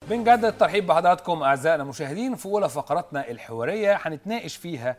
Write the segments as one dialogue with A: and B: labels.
A: بنجدد الترحيب بحضراتكم اعزائنا المشاهدين في اولى فقراتنا الحواريه هنتناقش فيها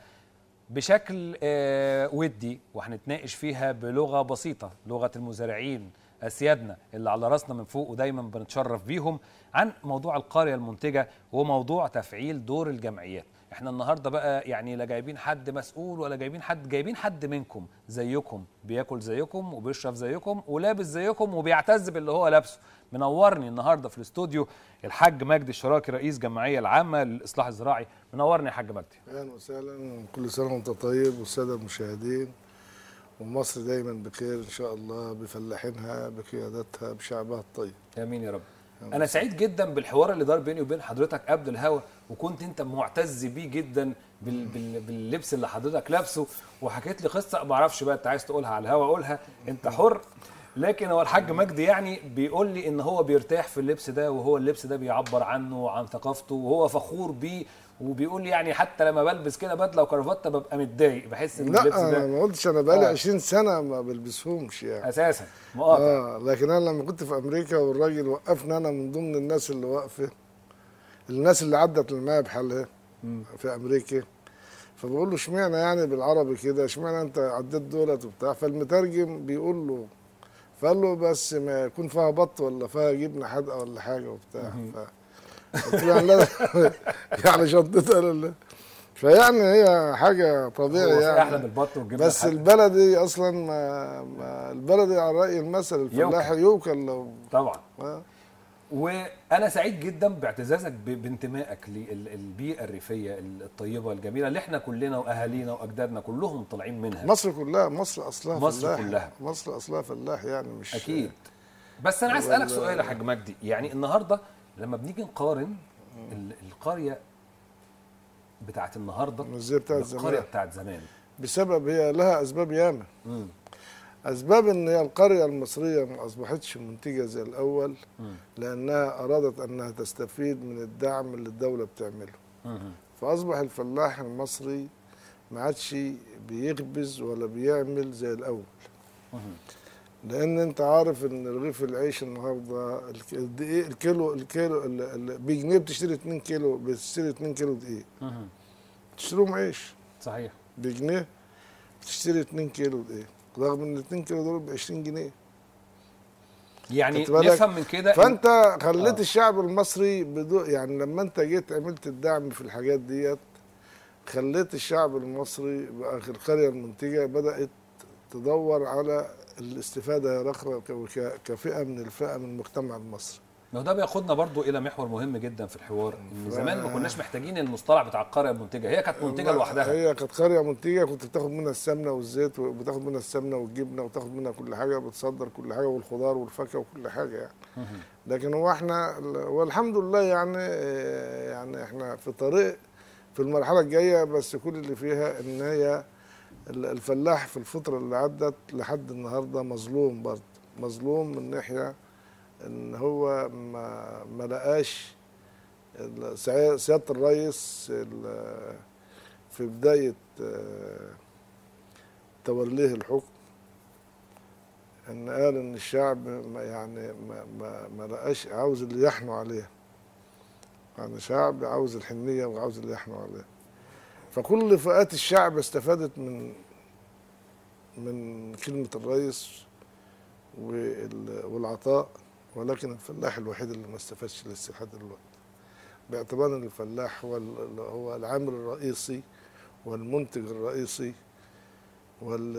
A: بشكل آه، ودي وهنتناقش فيها بلغه بسيطه لغه المزارعين اسيادنا اللي على راسنا من فوق ودايما بنتشرف بيهم عن موضوع القريه المنتجه وموضوع تفعيل دور الجمعيات احنا النهارده بقى يعني لا جايبين حد مسؤول ولا جايبين حد جايبين حد منكم زيكم بياكل زيكم وبيشرب زيكم ولابس زيكم وبيعتز باللي هو لابسه منورني النهارده في الاستوديو الحاج مجدي الشراكي رئيس جمعيه العامه للاصلاح الزراعي منورني يا حاج مجدي
B: اهلا وسهلا كل سنه وانت طيب والساده المشاهدين ومصر دايما بخير ان شاء الله بفلاحينها بقيادتها بشعبها الطيب
A: امين يا رب انا سعيد جدا بالحوار اللي دار بيني وبين حضرتك قبل الهوا وكنت انت معتز بيه جدا بال... بال... باللبس اللي حضرتك لابسه وحكيت لي قصه ما اعرفش بقى انت عايز تقولها على الهوا قولها انت حر لكن هو الحاج مجدي يعني بيقول لي ان هو بيرتاح في اللبس ده وهو اللبس ده بيعبر عنه وعن ثقافته وهو فخور بيه وبيقول لي يعني حتى لما بلبس كده بدله وكرافته ببقى متضايق بحس ان اللبس
B: لا انا
A: ده
B: ما قلتش انا بقالي
A: آه.
B: 20 سنه ما بلبسهمش يعني
A: اساسا مقاطع
B: اه لكن انا لما كنت في امريكا والراجل وقفني انا من ضمن الناس اللي واقفه الناس اللي عدت الماء بحالها في امريكا فبقول له اشمعنى يعني بالعربي كده اشمعنى انت عديت دولت وبتاع فالمترجم بيقول له فقال له بس ما يكون فيها بط ولا فيها جبنه حادقه ولا حاجه وبتاع ف... قلت له يعني لا يعني شنطتها ولا فيعني هي حاجه طبيعي
A: هو في
B: يعني
A: احلى من البط والجبنه
B: بس
A: الحادقة.
B: البلدي اصلا ما, ما البلدي على راي المثل الفلاح يوكل لو
A: طبعا
B: آه.
A: وانا سعيد جدا باعتزازك ب- بانتمائك للبيئه الريفيه الطيبه الجميله اللي احنا كلنا واهالينا واجدادنا كلهم طالعين منها
B: مصر كلها مصر اصلها
A: مصر
B: فلاح
A: كلها.
B: مصر اصلها فلاح يعني مش
A: اكيد بس انا عايز اسالك
B: ولا-
A: سؤال يا حاج مجدي يعني النهارده لما بنيجي نقارن ال- القريه بتاعت النهارده
B: مش زي بتاعت
A: بالقريه
B: زمان
A: بتاعت زمان
B: بسبب هي لها اسباب ياما
A: مم.
B: اسباب ان هي القريه المصريه ما اصبحتش منتجه زي الاول
A: مم.
B: لانها ارادت انها تستفيد من الدعم اللي الدوله بتعمله
A: مم.
B: فاصبح الفلاح المصري ما عادش بيخبز ولا بيعمل زي الاول
A: مم.
B: لان انت عارف ان رغيف العيش النهارده الك- الدقيق الكيلو الكيلو ال- ال- بجنيه بتشتري 2 كيلو بتشتري 2 كيلو دقيق
A: مم.
B: تشتريهم عيش
A: صحيح
B: بجنيه بتشتري 2 كيلو دقيق رغم ان 2 كيلو دول ب 20 جنيه
A: يعني
B: خدت بالك؟
A: نفهم من كده إن-
B: فانت خليت
A: آه.
B: الشعب المصري بدو يعني لما انت جيت عملت الدعم في الحاجات ديت خليت الشعب المصري بقى في القريه المنتجه بدات تدور على الاستفاده رخرة ك- كفئه من الفئه من المجتمع المصري
A: ما هو ده بياخدنا برضو الى محور مهم جدا في الحوار ان زمان ما كناش محتاجين المصطلح بتاع القريه المنتجه هي كانت منتجه لوحدها
B: هي كانت قريه منتجه كنت بتاخد منها السمنه والزيت وبتاخد منها السمنه والجبنه وتاخد منها كل حاجه بتصدر كل حاجه والخضار والفاكهه وكل حاجه يعني
A: مم.
B: لكن هو احنا والحمد لله يعني آه، يعني احنا في طريق في المرحله الجايه بس كل اللي فيها ان هي ال- الفلاح في الفتره اللي عدت لحد النهارده مظلوم برضه مظلوم من ناحيه ان هو ما ما لقاش ال- سعي- سياده الرئيس ال- في بدايه آه، توليه الحكم ان قال ان الشعب ما يعني ما ما, ما لقاش عاوز اللي يحنوا عليه يعني شعب عاوز الحنيه وعاوز اللي يحنوا عليه فكل فئات الشعب استفادت من من كلمه الرئيس وال- والعطاء ولكن الفلاح الوحيد اللي ما استفادش لسه لحد دلوقتي باعتبار ان الفلاح هو ال- هو العامل الرئيسي والمنتج الرئيسي وال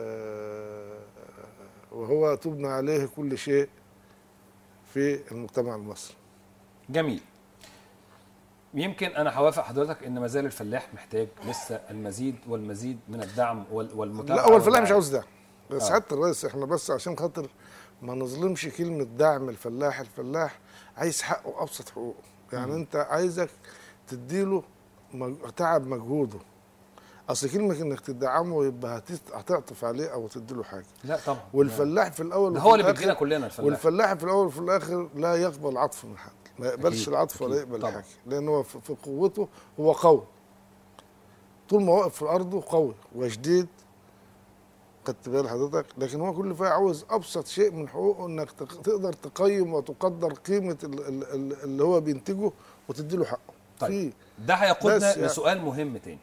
B: وهو تبنى عليه كل شيء في المجتمع المصري
A: جميل يمكن انا هوافق حضرتك ان ما زال الفلاح محتاج لسه المزيد والمزيد من الدعم وال- والمتابعه
B: لا هو الفلاح مش
A: والرعاية.
B: عاوز دعم بس سعاده الرئيس احنا بس عشان خاطر ما نظلمش كلمه دعم الفلاح الفلاح عايز حقه ابسط حقوقه يعني انت عايزك تديله مج- تعب مجهوده اصل كلمه انك تدعمه يبقى هتت- هتعطف عليه او تديله حاجه
A: لا طبعا
B: والفلاح في الاول
A: ده
B: وفي
A: هو اللي
B: الآخر-
A: بيدينا كلنا الفلاح
B: والفلاح في الاول وفي الاخر لا يقبل عطف من حد ما يقبلش
A: أكيد،
B: العطف ولا
A: أكيد،
B: يقبل
A: طبعا.
B: حاجه لان هو في في قوته هو قوي طول ما واقف في ارضه قوي وشديد خدت بال حضرتك لكن هو كل فيها عاوز ابسط شيء من حقوقه انك تق- تقدر تقيم وتقدر قيمه ال- ال- ال- اللي هو بينتجه وتدي له حقه
A: طيب
B: في
A: ده هيقودنا
B: بس يعني-
A: لسؤال مهم تاني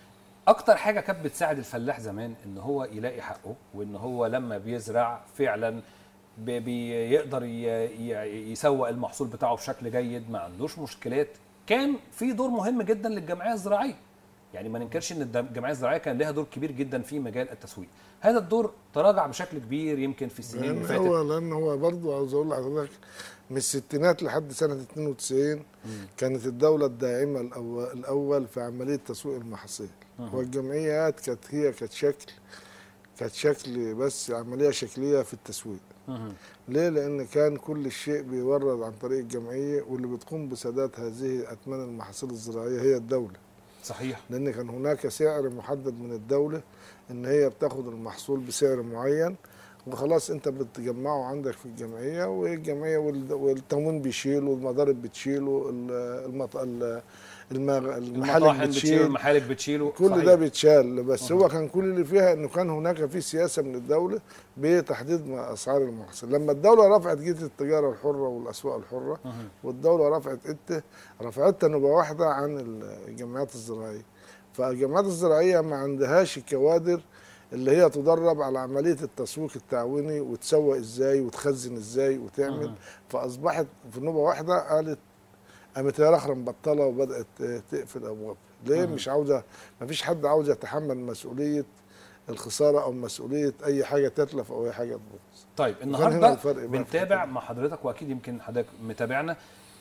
A: اكتر حاجه كانت بتساعد الفلاح زمان ان هو يلاقي حقه وان هو لما بيزرع فعلا بي- بيقدر ي- ي- يسوق المحصول بتاعه بشكل جيد ما عندوش مشكلات كان في دور مهم جدا للجمعيه الزراعيه يعني ما ننكرش ان الدم- الجمعيه الزراعيه كان لها دور كبير جدا في مجال التسويق هذا الدور تراجع بشكل كبير يمكن في السنين اللي
B: لان
A: فاتت
B: هو لان هو برضه عاوز اقول لحضرتك من الستينات لحد سنه 92 كانت الدوله الداعمه الاول, الأول في عمليه تسويق المحاصيل والجمعيات كانت هي كانت شكل كانت شكل بس عمليه شكليه في التسويق
A: مهم.
B: ليه؟ لأن كان كل الشيء بيورد عن طريق الجمعية واللي بتقوم بسداد هذه أثمان المحاصيل الزراعية هي الدولة
A: صحيح
B: لأن كان هناك سعر محدد من الدولة إن هي بتاخد المحصول بسعر معين وخلاص أنت بتجمعه عندك في الجمعية والجمعية والد- والتموين بيشيله والمضارب بتشيله ال- المط... ال- المغ... المحالق
A: المطاحن بتشيله
B: بتشيل
A: المحالك بتشيله
B: كل
A: صحيح.
B: ده بيتشال بس هو كان كل اللي فيها انه كان هناك في سياسه من الدوله بتحديد ما اسعار المحصول لما الدوله رفعت جيت التجاره الحره والاسواق الحره
A: مهم.
B: والدوله رفعت انت رفعتها نبقى واحده عن الجمعيات الزراعيه فالجمعيات الزراعيه ما عندهاش الكوادر اللي هي تدرب على عمليه التسويق التعاوني وتسوق ازاي وتخزن ازاي وتعمل
A: مهم.
B: فاصبحت في نوبه واحده قالت قامت هي رخرة مبطله وبدات تقفل ابواب ليه
A: مهم.
B: مش عاوزه ما فيش حد عاوز يتحمل مسؤوليه الخساره او مسؤوليه اي حاجه تتلف او اي حاجه تبوظ
A: طيب
B: هنا
A: النهارده
B: الفرق بقى في
A: بنتابع
B: الحتة دي.
A: مع حضرتك واكيد يمكن حضرتك متابعنا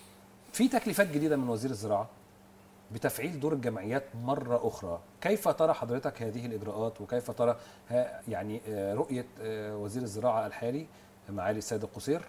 A: في تكليفات جديده من وزير الزراعه بتفعيل دور الجمعيات مره اخرى كيف ترى حضرتك هذه الاجراءات وكيف ترى ها- يعني آه، رؤيه آه، وزير الزراعه الحالي معالي السيد القصير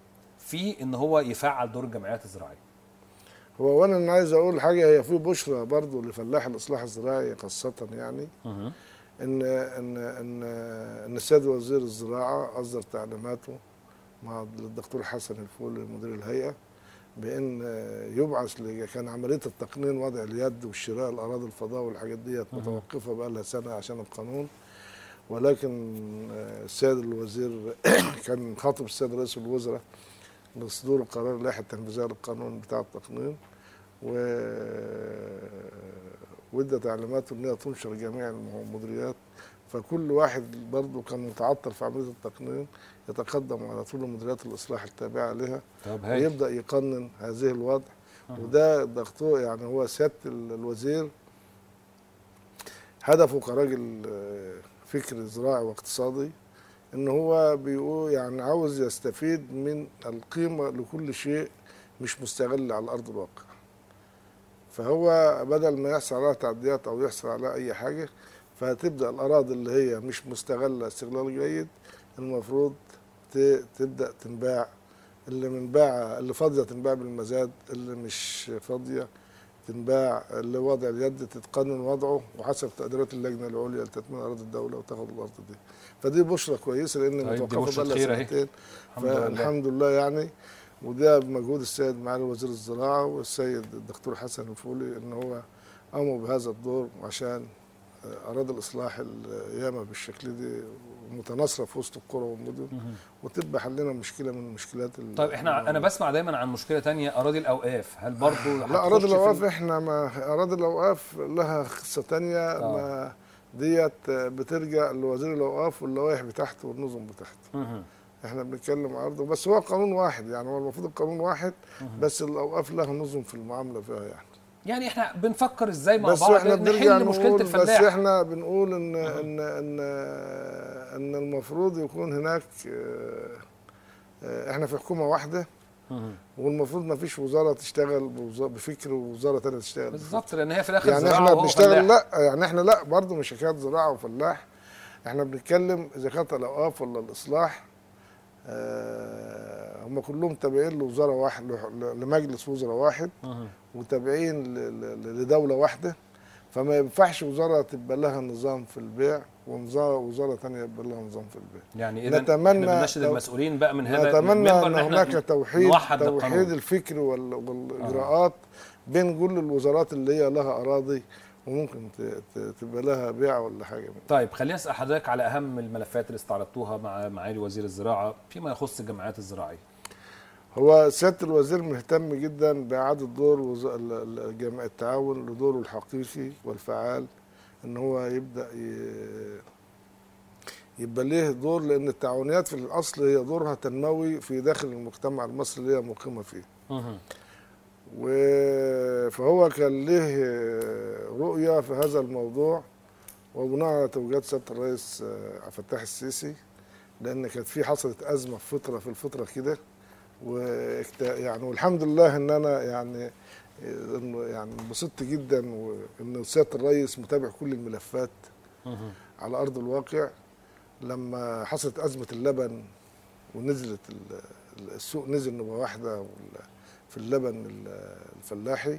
A: في ان هو يفعل دور الجمعيات الزراعيه
B: هو وانا أنا عايز اقول حاجه هي في بشرى برضو لفلاح الاصلاح الزراعي خاصه يعني ان ان ان ان السيد وزير الزراعه اصدر تعليماته مع الدكتور حسن الفولي مدير الهيئه بان يبعث ل- كان عمليه التقنين وضع اليد والشراء الاراضي الفضاء والحاجات ديت
A: مهم.
B: متوقفه بقى لها سنه عشان القانون ولكن السيد الوزير كان خاطب السيد رئيس الوزراء لصدور قرار اللائحه التنفيذيه للقانون بتاع التقنين و وادى تعليماته ان هي تنشر جميع المديريات فكل واحد برضه كان متعطل في عمليه التقنين يتقدم على طول مديريات الاصلاح التابعه لها
A: طب هاي
B: ويبدا يقنن هذه الوضع
A: أها.
B: وده ضغطه يعني هو سياده ال- الوزير هدفه كراجل آه، فكر زراعي واقتصادي ان هو بيقول يعني عاوز يستفيد من القيمه لكل شيء مش مستغل على ارض الواقع فهو بدل ما يحصل عليها تعديات او يحصل عليها اي حاجه فهتبدا الاراضي اللي هي مش مستغله استغلال جيد المفروض ت- تبدا تنباع اللي منباع اللي فاضيه تنباع بالمزاد اللي مش فاضيه تنباع اللي وضع اليد تتقنن وضعه وحسب تقديرات اللجنه العليا لتثمين اراضي الدوله وتاخد الارض دي فدي بشرى كويسه لان
A: طيب، دي
B: متوقفه
A: بشرة
B: بقى
A: خير
B: لها
A: أهي.
B: سنتين
A: الحمد لله
B: فالحمد لله يعني وده بمجهود السيد معالي وزير الزراعه والسيد الدكتور حسن الفولي ان هو قاموا بهذا الدور عشان اراضي الاصلاح الياما بالشكل دي متناثره في وسط القرى والمدن
A: مهم.
B: وتبقى حلنا مشكله من المشكلات ال-
A: طيب احنا انا بسمع دايما عن مشكله تانية اراضي الاوقاف هل برضو
B: لا اراضي الاوقاف احنا ما اراضي الاوقاف لها قصه تانية
A: آه.
B: ما ديت بترجع لوزير الاوقاف واللوائح بتاعته والنظم بتاعته
A: مهم.
B: احنا بنتكلم عرضه بس هو قانون واحد يعني هو المفروض القانون واحد
A: مهم.
B: بس الاوقاف لها نظم في المعامله فيها يعني
A: يعني احنا بنفكر ازاي مع
B: بس
A: بعض
B: احنا بنرجع
A: نحل مشكله
B: نقول بس
A: الفلاح
B: احنا بنقول ان
A: أها.
B: ان ان ان المفروض يكون هناك اه، اه، احنا في حكومه واحده
A: مهم.
B: والمفروض ما فيش وزاره تشتغل بوز- بفكر ووزاره ثانيه تشتغل بفكر.
A: بالظبط لان هي في الاخر
B: يعني
A: زراعة
B: احنا
A: وهو
B: بنشتغل
A: فلاح.
B: لا يعني احنا لا برضه مش حكايه زراعه وفلاح احنا بنتكلم اذا كانت الاوقاف ولا الاصلاح آه هم كلهم تابعين لوزاره واحد ل- لمجلس وزراء واحد
A: مهم.
B: وتابعين ل- ل- لدوله واحده فما ينفعش وزاره تبقى لها نظام في البيع ووزاره وزاره ثانيه يبقى لها نظام في البيع
A: يعني اذا
B: نتمنى
A: احنا بنناشد
B: لو-
A: المسؤولين بقى من هذا
B: نتمنى
A: المنبر
B: ان
A: إحنا
B: هناك توحيد
A: نوحد
B: توحيد
A: القانون.
B: الفكر وال- والاجراءات بين كل الوزارات اللي هي لها اراضي وممكن ت- ت- تبقى لها بيع ولا حاجه من
A: طيب خليني اسال حضرتك على اهم الملفات اللي استعرضتوها مع معالي وزير الزراعه فيما يخص الجمعيات الزراعيه
B: هو سياده الوزير مهتم جدا باعاده دور وز- ال- ال- جمع التعاون لدوره الحقيقي والفعال ان هو يبدا ي- يبقى ليه دور لان التعاونيات في الاصل هي دورها تنموي في داخل المجتمع المصري اللي هي مقيمه فيه
A: مهم.
B: و- فهو كان له رؤية في هذا الموضوع وبناء على توجيهات سيادة الرئيس آه، عبد الفتاح السيسي لأن كانت في حصلت أزمة في فترة في الفترة كده واكت- يعني والحمد لله إن أنا يعني آه، إنه يعني انبسطت جدا وإن سيادة الرئيس متابع كل الملفات
A: مهم.
B: على أرض الواقع لما حصلت أزمة اللبن ونزلت ال- ال- السوق نزل نبقى واحدة وال- في اللبن ال- الفلاحي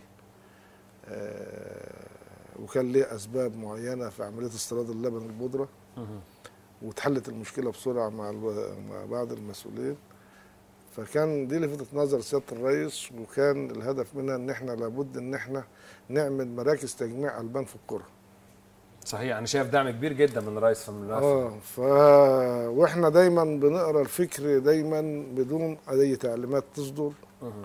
B: آه، وكان ليه أسباب معينة في عملية استيراد اللبن البودرة
A: مهم.
B: واتحلت المشكلة بسرعة مع الو- مع بعض المسؤولين فكان دي لفتت نظر سيادة الرئيس وكان الهدف منها ان احنا لابد ان احنا نعمل مراكز تجميع ألبان في القرى
A: صحيح انا شايف دعم كبير جدا من الرئيس في الملف
B: اه ف واحنا دايما بنقرا الفكر دايما بدون اي تعليمات تصدر
A: مهم.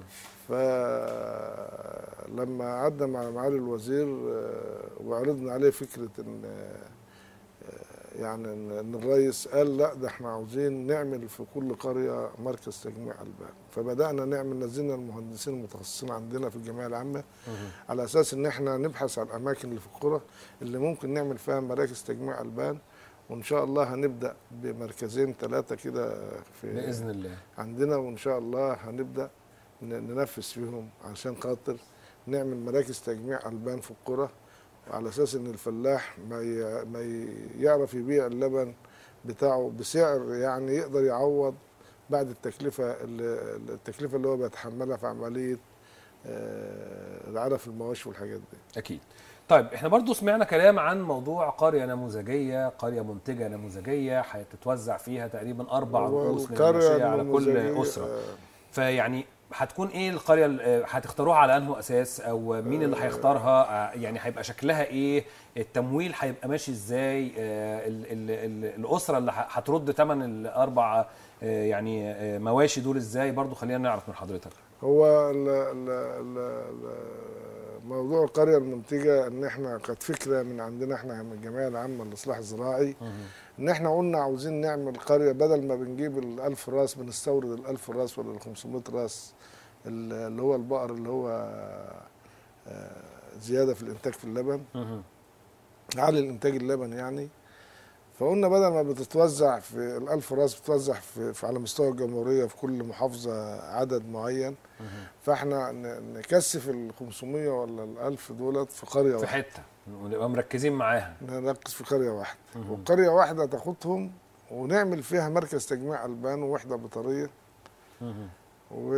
B: فلما قعدنا مع معالي الوزير آه، وعرضنا عليه فكره ان آه، يعني ان إن الرئيس قال لا ده احنا عاوزين نعمل في كل قريه مركز تجميع البان فبدانا نعمل نزلنا المهندسين المتخصصين عندنا في الجمعيه العامه
A: مهم.
B: على اساس ان احنا نبحث عن الاماكن اللي في القرى اللي ممكن نعمل فيها مراكز تجميع البان وان شاء الله هنبدا بمركزين ثلاثه كده في
A: باذن الله
B: عندنا وان شاء الله هنبدا ن- ننفذ فيهم عشان خاطر نعمل مراكز تجميع البان في القرى وعلى اساس ان الفلاح ما ي- ما ي- يعرف يبيع اللبن بتاعه بسعر يعني يقدر يعوض بعد التكلفه اللي التكلفه اللي هو بيتحملها في عمليه آه، العلف المواشي والحاجات دي
A: اكيد طيب احنا برضو سمعنا كلام عن موضوع قريه نموذجيه قريه منتجه نموذجيه هتتوزع فيها تقريبا اربع رؤوس من الماشيه على كل
B: النموذجية،
A: اسره
B: آه،
A: فيعني هتكون ايه القريه ال- هتختاروها على انه اساس او مين اللي هيختارها آه، يعني هيبقى شكلها ايه التمويل هيبقى ماشي ازاي آه، ال ال ال الاسره اللي ه- هترد ثمن الاربع آه، يعني آه، مواشي دول ازاي برضو خلينا نعرف من حضرتك
B: هو ال- ال- ال- ال- موضوع القرية المنتجة ان احنا كانت فكرة من عندنا احنا من الجمعية العامة للإصلاح الزراعي ان احنا قلنا عاوزين نعمل قرية بدل ما بنجيب الألف راس بنستورد الألف راس ولا الخمسمائة راس ال- اللي هو البقر اللي هو آه، زيادة في الإنتاج في اللبن
A: مهم.
B: على الإنتاج اللبن يعني فقلنا بدل ما بتتوزع في الألف راس بتتوزع في, في على مستوى الجمهورية في كل محافظة عدد معين
A: مهم.
B: فاحنا ن- نكثف ال 500 ولا ال 1000 دولت في قريه
A: في
B: واحده
A: حته ونبقى مركزين معاها
B: نركز في قريه واحده
A: مهم.
B: وقريه واحده تاخدهم ونعمل فيها مركز تجميع البان ووحده بطاريه
A: مهم.
B: و...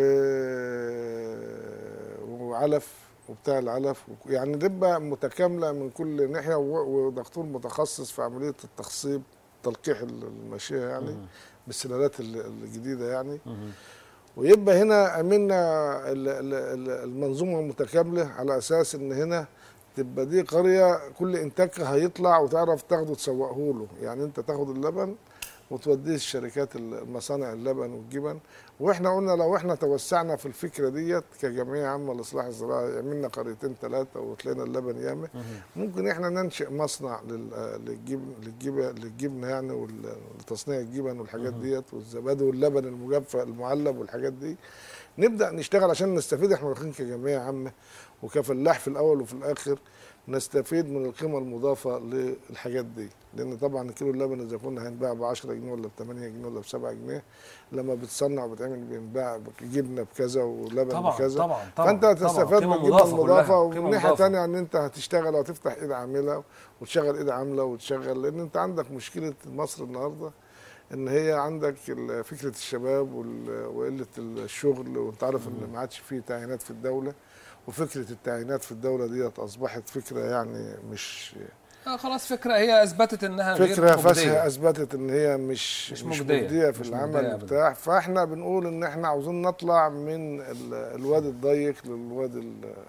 B: وعلف وبتاع العلف يعني نبقى متكامله من كل ناحيه و- ودكتور متخصص في عمليه التخصيب تلقيح الماشيه يعني
A: مهم.
B: بالسلالات ال- الجديده يعني
A: مهم.
B: ويبقى هنا عملنا ال- ال- ال- المنظومه متكامله على اساس ان هنا تبقى دي قريه كل انتاجها هيطلع وتعرف تاخده تسوقه له يعني انت تاخد اللبن وتوديه الشركات المصانع اللبن والجبن واحنا قلنا لو احنا توسعنا في الفكره ديت كجمعيه عامه للاصلاح الزراعي عملنا قريتين ثلاثه وطلعنا اللبن ياما
A: مهم.
B: ممكن احنا ننشئ مصنع لل- للجبن للجبن للجبنه يعني ولتصنيع الجبن والحاجات
A: مهم.
B: ديت والزبادي واللبن المجفف المعلب والحاجات دي نبدا نشتغل عشان نستفيد احنا داخلين كجمعيه عامه وكفلاح في الاول وفي الاخر نستفيد من القيمه المضافه للحاجات دي لان طبعا كيلو اللبن اذا كنا هنباع ب 10 جنيه ولا ب 8 جنيه ولا ب 7 جنيه لما بتصنع وبتعمل بينباع جبنه بكذا ولبن
A: طبعا
B: بكذا
A: طبعا طبعا
B: فانت هتستفاد
A: طبعاً.
B: من
A: قيمة
B: القيمه
A: مضافة
B: المضافه
A: كلها. قيمة
B: ومن ناحيه
A: مضافة.
B: ثانيه ان انت هتشتغل وهتفتح ايد عامله وتشغل ايد عامله وتشغل لان انت عندك مشكله مصر النهارده ان هي عندك ال- فكره الشباب وال- وقله الشغل وانت عارف ان ما عادش فيه تعيينات في الدوله وفكره التعيينات في الدوله ديت اصبحت فكره يعني مش
A: آه خلاص فكره هي اثبتت انها غير
B: فكره
A: مجدية.
B: فاسهه اثبتت ان هي مش
A: مش
B: مش
A: مجدية.
B: مجديه في
A: مش
B: العمل
A: مجدية أبداً.
B: بتاع فاحنا بنقول ان احنا عاوزين نطلع من ال- الواد الضيق للواد ال-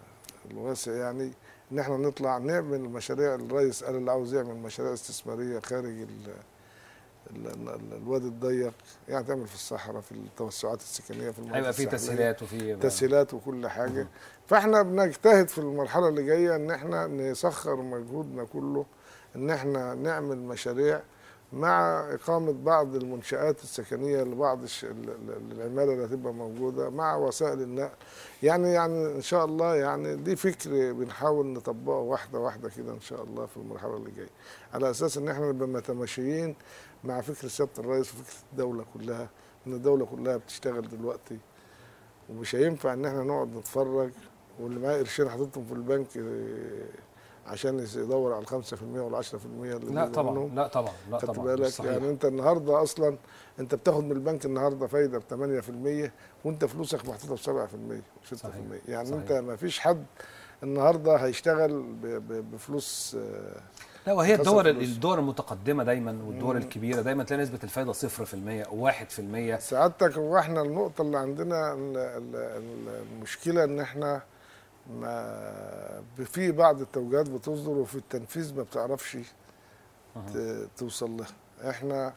B: الواسع يعني ان احنا نطلع نعمل مشاريع الرئيس قال اللي عاوز يعمل مشاريع استثماريه خارج ال ال- ال- ال- الوادي الضيق يعني تعمل في الصحراء في التوسعات السكنيه في المناطق
A: هيبقى في
B: الساحلية.
A: تسهيلات وفي
B: تسهيلات وكل حاجه فاحنا بنجتهد في المرحله اللي جايه ان احنا نسخر مجهودنا كله ان احنا نعمل مشاريع مع اقامه بعض المنشات السكنيه لبعض الش... ال- ال- العماله اللي هتبقى موجوده مع وسائل النقل يعني يعني ان شاء الله يعني دي فكر بنحاول نطبقه واحده واحده كده ان شاء الله في المرحله اللي جايه على اساس ان احنا نبقى متماشيين مع فكر سياده الرئيس وفكره الدوله كلها ان الدوله كلها بتشتغل دلوقتي ومش هينفع ان احنا نقعد نتفرج واللي معاه قرشين حاططهم في البنك آه، عشان يس- يدور على ال 5% ولا 10% اللي
A: لا
B: بيجوا
A: طبعا
B: منهم.
A: لا طبعا لا
B: خدت
A: طبعا مش
B: بالك
A: صحيح.
B: يعني انت النهارده اصلا انت بتاخد من البنك النهارده فايده ب 8% وانت فلوسك محطوطه ب 7% 6%
A: صحيح.
B: يعني
A: صحيح.
B: انت ما فيش حد النهارده هيشتغل ب- ب- بفلوس آه،
A: لا وهي
B: خسر
A: الدول
B: فلوس.
A: الدول المتقدمه دايما والدول
B: مم.
A: الكبيره دايما تلاقي نسبه الفايده 0% او 1%
B: سعادتك هو احنا النقطة اللي عندنا ال- ال- ال- المشكلة ان احنا ما في بعض التوجيهات بتصدر وفي التنفيذ ما بتعرفش ت- توصل لها احنا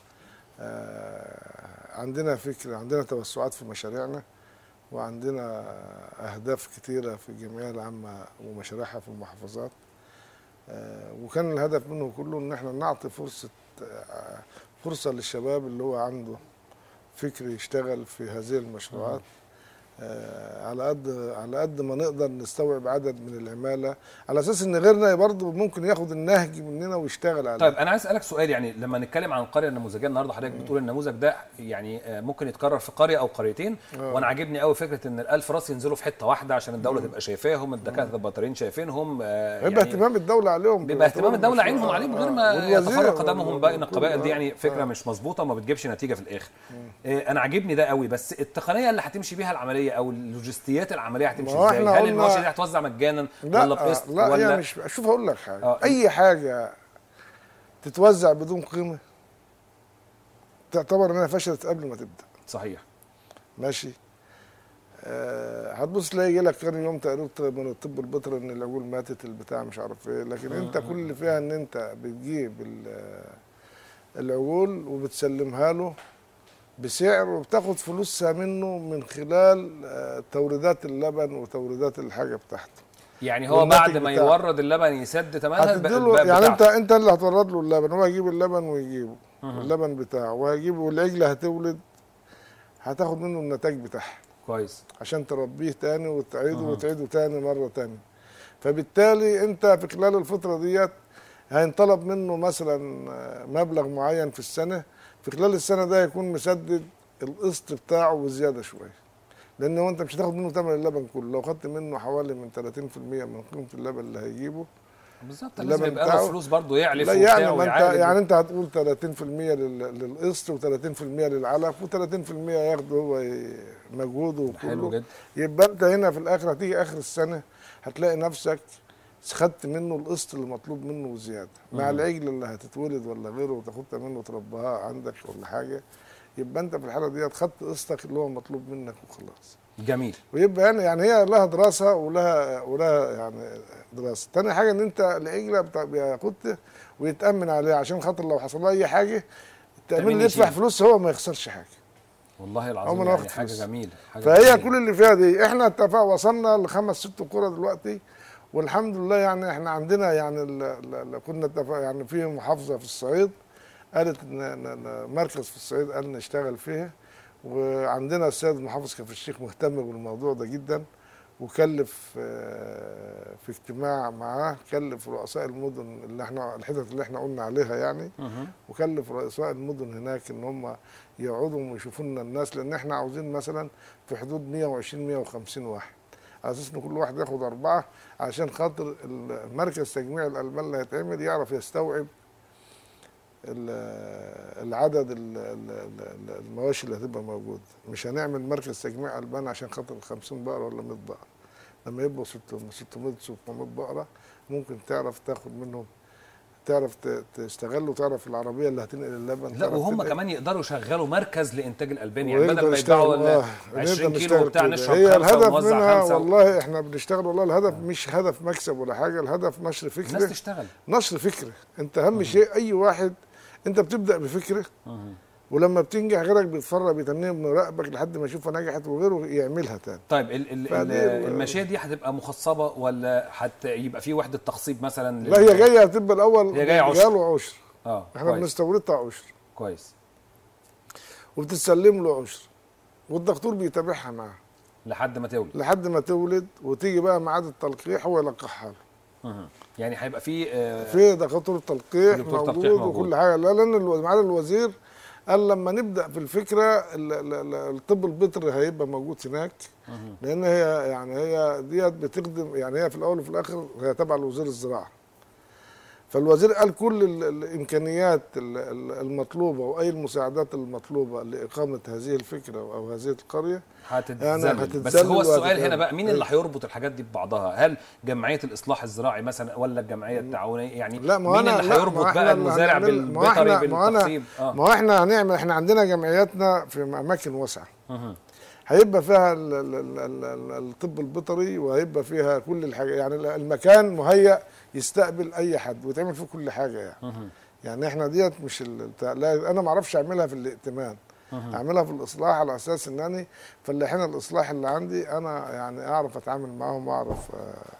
B: آه، عندنا فكر عندنا توسعات في مشاريعنا وعندنا اهداف كتيرة في الجمعية العامة ومشاريعها في المحافظات آه، وكان الهدف منه كله ان احنا نعطي فرصة آه، فرصة للشباب اللي هو عنده فكر يشتغل في هذه المشروعات آه، على قد على قد ما نقدر نستوعب عدد من العماله على اساس ان غيرنا برضه ممكن ياخد النهج مننا ويشتغل عليه
A: طيب انا عايز اسالك سؤال يعني لما نتكلم عن القريه النموذجيه النهارده حضرتك بتقول النموذج ده يعني آه، ممكن يتكرر في قريه او قريتين
B: آه.
A: وانا عاجبني قوي فكره ان الالف راس ينزلوا في حته واحده عشان الدوله تبقى شايفاهم الدكاتره البطاريين شايفينهم آه،
B: هيبقى اهتمام الدوله عليهم
A: بيبقى اهتمام الدوله
B: بالمشروع.
A: عينهم عليه من غير
B: آه،
A: ما
B: والوزير
A: يتفرق قدمهم بين
B: وكل-
A: القبائل دي يعني
B: آه،
A: فكره
B: آه.
A: مش مظبوطه وما بتجيبش نتيجه في الاخر آه، انا عاجبني ده قوي بس التقنيه اللي هتمشي بيها العمليه او اللوجستيات العمليه هتمشي
B: ما هو
A: ازاي
B: احنا
A: هل
B: قلنا-
A: المواشي دي هتوزع مجانا
B: لا
A: ولا بقسط
B: لا
A: ولا
B: هي مش شوف اقول لك حاجه
A: آه.
B: اي حاجه تتوزع بدون قيمه تعتبر انها فشلت قبل ما تبدا
A: صحيح
B: ماشي آه هتبص تلاقي يجي لك كان يوم تقرير من الطب البيطري ان العجول ماتت البتاع مش عارف ايه لكن انت كل اللي فيها ان انت بتجيب ال- العجول وبتسلمها له بسعر وبتاخد فلوسها منه من خلال آه، توريدات اللبن وتوريدات الحاجه بتاعته
A: يعني هو
B: والناتج
A: بعد ما
B: بتاعه.
A: يورد اللبن يسد ثمنها
B: هتديله يعني انت انت اللي هتورد له اللبن هو هيجيب اللبن ويجيبه اللبن بتاعه وهيجيبه والعجله هتولد هتاخد منه النتاج بتاعها
A: كويس
B: عشان تربيه تاني وتعيده وتعيده تاني مرة تانية فبالتالي انت في خلال الفترة ديت هينطلب منه مثلا آه، مبلغ معين في السنة في خلال السنة ده يكون مسدد القسط بتاعه وزيادة شوية لان هو انت مش هتاخد منه ثمن اللبن كله لو خدت منه حوالي من 30% من قيمة اللبن اللي هيجيبه
A: بالظبط لازم
B: اللبن
A: يبقى له
B: بتاعه-
A: فلوس برضه يعلف
B: لا
A: وبتاع
B: يعني ما انت
A: ويعالج.
B: يعني انت هتقول 30% لل- للقسط و30% للعلف و30% ياخده هو ي- مجهوده
A: حلو
B: وكله
A: جدا
B: يبقى انت هنا في الاخر هتيجي اخر السنه هتلاقي نفسك خدت منه القسط اللي مطلوب منه وزياده مع
A: مم.
B: العجل اللي هتتولد ولا غيره وتاخدها منه تربيها عندك ولا حاجه يبقى انت في الحاله ديت خدت قسطك اللي هو مطلوب منك وخلاص
A: جميل
B: ويبقى يعني يعني هي لها دراسه ولها ولها يعني دراسه تاني حاجه ان انت العجله بتاع- بياخدها ويتامن عليها عشان خاطر لو حصل لها اي حاجه التامين
A: تأمين
B: اللي يدفع
A: يشيل.
B: فلوس هو ما يخسرش حاجه
A: والله
B: أو
A: العظيم
B: ما
A: يعني
B: ناخد
A: حاجه
B: فلوس.
A: جميله حاجه
B: فهي
A: جميلة.
B: كل اللي فيها دي احنا اتفق وصلنا لخمس ست قرى دلوقتي والحمد لله يعني احنا عندنا يعني ال- ال- ال- كنا اتفق يعني في محافظه في الصعيد قالت ان إن- إن مركز في الصعيد قال نشتغل فيها وعندنا السيد المحافظ كفر الشيخ مهتم بالموضوع ده جدا وكلف آه، في اجتماع معاه كلف رؤساء المدن اللي احنا الحتت اللي احنا قلنا عليها يعني
A: مهم.
B: وكلف رؤساء المدن هناك ان هم يقعدوا ويشوفوا لنا الناس لان احنا عاوزين مثلا في حدود 120 150 واحد على اساس ان كل واحد ياخد اربعه عشان خاطر المركز تجميع الالبان اللي هيتعمل يعرف يستوعب ال- العدد ال- ال- ال- المواشي اللي هتبقى موجوده مش هنعمل مركز تجميع البان عشان خاطر 50 بقره ولا 100 بقره لما يبقوا 600 600 700 بقره ممكن تعرف تاخد منهم تعرف ت- تستغله تعرف العربيه اللي هتنقل اللبن
A: لا
B: تعرف
A: وهم
B: تنقل.
A: كمان يقدروا يشغلوا مركز لانتاج الالبان يعني
B: ويقدر
A: بدل ما
B: يشتغل-
A: يبيعوا ال
B: آه،
A: 20
B: نقدر
A: كيلو
B: نشتغل
A: بتاع
B: كده.
A: نشرب
B: هي
A: خمسه
B: الهدف
A: ونوزع
B: منها
A: خمسه و...
B: والله احنا بنشتغل والله الهدف مش هدف مكسب ولا حاجه الهدف نشر فكره
A: الناس تشتغل
B: نشر فكره انت اهم شيء اي واحد انت بتبدا بفكره ولما بتنجح غيرك بيتفرج بيتنم مراقبك لحد ما يشوفها نجحت وغيره يعملها تاني
A: طيب ال ال ال
B: فدي-
A: الماشيه دي هتبقى مخصبه ولا هت يبقى في وحده تخصيب مثلا
B: لا هي جايه هتبقى الاول
A: هي جايه عشر.
B: جاله عشر
A: اه
B: احنا
A: كويس
B: بنستوردها عشر
A: كويس
B: وبتسلم له عشر والدكتور بيتابعها معاه
A: لحد ما تولد
B: لحد ما تولد وتيجي بقى ميعاد التلقيح هو يلقحها له
A: مهم. يعني هيبقى في آه
B: في دكتور تلقيح
A: دكتور
B: موجود,
A: تلقيح موجود.
B: وكل حاجه لا لان الو- معالي الوزير قال لما نبدا في الفكره ال- ال- ال- الطب البيطري هيبقى موجود هناك لان هي يعني هي ديت بتخدم يعني هي في الاول وفي الاخر هي تبع لوزير الزراعه فالوزير قال كل ال- الامكانيات ال- ال- المطلوبه واي المساعدات المطلوبه لاقامه هذه الفكره او هذه القريه
A: هتتذلل
B: يعني
A: بس
B: هتتذلل
A: هو السؤال
B: وهتتعمل.
A: هنا بقى مين
B: إيه؟
A: اللي هيربط الحاجات دي ببعضها هل جمعيه الاصلاح الزراعي مثلا ولا الجمعيه التعاونيه يعني
B: لا ما هو
A: مين
B: انا
A: اللي
B: لا،
A: هيربط
B: ما احنا
A: بقى
B: اللي
A: المزارع
B: هنعمل- ما هو
A: بالبيطري
B: احنا- ما هو أنا-
A: بالتخصيب اه
B: ما هو احنا هنعمل احنا عندنا جمعياتنا في اماكن واسعه
A: مهم.
B: هيبقى فيها ال- ال- ال- ال- ال- الطب البيطري وهيبقى فيها كل الحاجه يعني ال- المكان مهيأ يستقبل اي حد ويتعمل فيه كل حاجه يعني
A: مهم.
B: يعني احنا ديت مش ال- بتاع- لا انا ما اعرفش اعملها في الائتمان اعملها في الاصلاح على اساس انني فلاحين الاصلاح اللي عندي انا يعني اعرف اتعامل معاهم واعرف آه،